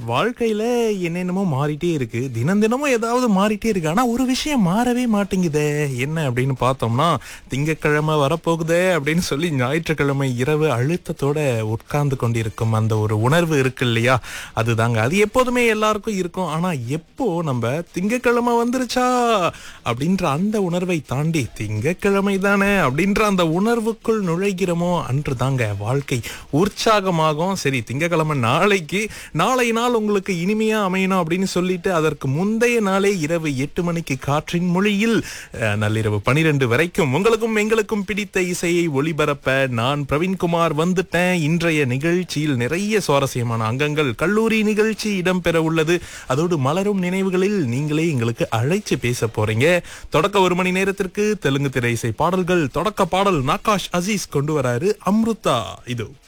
வாழ்க்கையில என்னென்னமோ மாறிட்டே இருக்கு தினம் தினமும் ஏதாவது மாறிட்டே இருக்கு ஆனா ஒரு விஷயம் மாறவே மாட்டேங்குதே என்ன அப்படின்னு பார்த்தோம்னா திங்கட்கிழமை வரப்போகுதே அப்படின்னு சொல்லி ஞாயிற்றுக்கிழமை இரவு அழுத்தத்தோட உட்கார்ந்து கொண்டிருக்கும் அந்த ஒரு உணர்வு இருக்கு இல்லையா அதுதாங்க அது எப்போதுமே எல்லாருக்கும் இருக்கும் ஆனா எப்போ நம்ம திங்கட்கிழமை வந்துருச்சா அப்படின்ற அந்த உணர்வை தாண்டி திங்கட்கிழமை தானே அப்படின்ற அந்த உணர்வுக்குள் நுழைகிறோமோ அன்று தாங்க வாழ்க்கை உற்சாகமாகும் சரி திங்கட்கிழமை நாளைக்கு நாளை நாள் உங்களுக்கு இனிமையா அமையணும் அப்படின்னு சொல்லிட்டு அதற்கு முந்தைய நாளே இரவு எட்டு மணிக்கு காற்றின் மொழியில் அஹ், நள்ளிரவு பனிரெண்டு வரைக்கும் உங்களுக்கும் எங்களுக்கும் பிடித்த இசையை ஒளிபரப்ப நான் பிரவீன்குமார் வந்துட்டேன் இன்றைய நிகழ்ச்சியில் நிறைய சுவாரஸ்யமான அங்கங்கள் கல்லூரி நிகழ்ச்சி இடம்பெற உள்ளது அதோடு மலரும் நினைவுகளில் நீங்களே எங்களுக்கு அழைச்சு பேச போறீங்க தொடக்க ஒரு மணி நேரத்திற்கு தெலுங்கு திரை இசை பாடல்கள் தொடக்க பாடல் நாகாஷ் அசீஸ் கொண்டு வராரு அம்ருதா இது